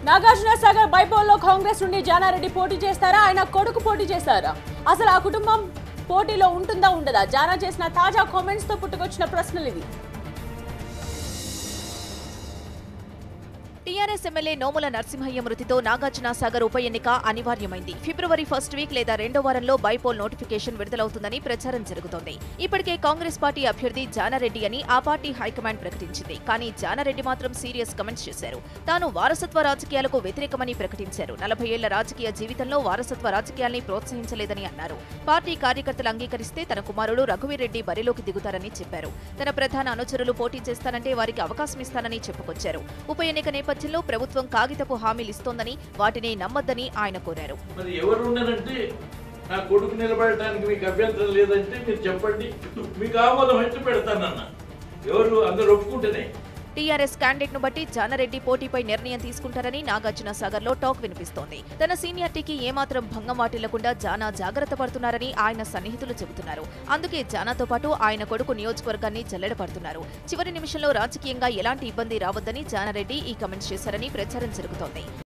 నాగార్జున సాగర్ బైపోల్లో కాంగ్రెస్ నుండి జానారెడ్డి పోటీ చేస్తారా ఆయన కొడుకు పోటీ చేస్తారా అసలు ఆ కుటుంబం పోటీలో ఉంటుందా ఉండదా జానా చేసిన తాజా కామెంట్స్ తో పుట్టుకొచ్చిన ప్రశ్నలు ఇవి టీఆర్ఎస్ ఎమ్మెల్యే నోముల నరసింహయ్య మృతితో నాగార్జున సాగర్ ఉప ఎన్నిక అనివార్యమైంది ఫిబ్రవరి ఫస్ట్ వీక్ లేదా రెండో వారంలో బైపోల్ నోటిఫికేషన్ విడుదలవుతుందని ప్రచారం జరుగుతోంది ఇప్పటికే కాంగ్రెస్ పార్టీ అభ్యర్థి జానారెడ్డి అని ఆ పార్టీ హైకమాండ్ ప్రకటించింది కానీ జానారెడ్డి మాత్రం సీరియస్ కమెంట్స్ చేశారు తాను వారసత్వ రాజకీయాలకు వ్యతిరేకమని ప్రకటించారు నలభై ఏళ్ల రాజకీయ జీవితంలో వారసత్వ రాజకీయాల్ని ప్రోత్సహించలేదని అన్నారు పార్టీ కార్యకర్తలు అంగీకరిస్తే తన కుమారుడు రఘువీర్ రెడ్డి బరిలోకి దిగుతారని చెప్పారు తన ప్రధాన అనుచరులు పోటీ చేస్తానంటే వారికి అవకాశం ఇస్తానని చెప్పుకొచ్చారు ఉప ఎన్నిక నేపథ్యంలో ప్రభుత్వం కాగితపు హామీలు ఇస్తోందని వాటిని నమ్మొద్దని ఆయన కోరారు మరి ఎవరు ఉన్నారంటే నా కొడుకు నిలబడటానికి మీకు అభ్యంతరం లేదంటే మీరు చెప్పండి మీకు ఆమోదం వచ్చి పెడతానన్న ఎవరు అందరు ఒప్పుకుంటేనే టీఆర్ఎస్ క్యాండిడేట్ ను బట్టి జానారెడ్డి పోటీపై నిర్ణయం తీసుకుంటారని నాగార్జున సాగర్ లో టాక్ వినిపిస్తోంది తన సీనియారిటీకి ఏమాత్రం భంగం వాటిల్లకుండా జానా జాగ్రత్త పడుతున్నారని ఆయన సన్నిహితులు చెబుతున్నారు అందుకే జానాతో పాటు ఆయన కొడుకు నియోజకవర్గాన్ని జల్లెడ పడుతున్నారు చివరి నిమిషంలో రాజకీయంగా ఎలాంటి ఇబ్బంది రావద్దని జానారెడ్డి ఈ కమెంట్స్ చేశారని ప్రచారం జరుగుతోంది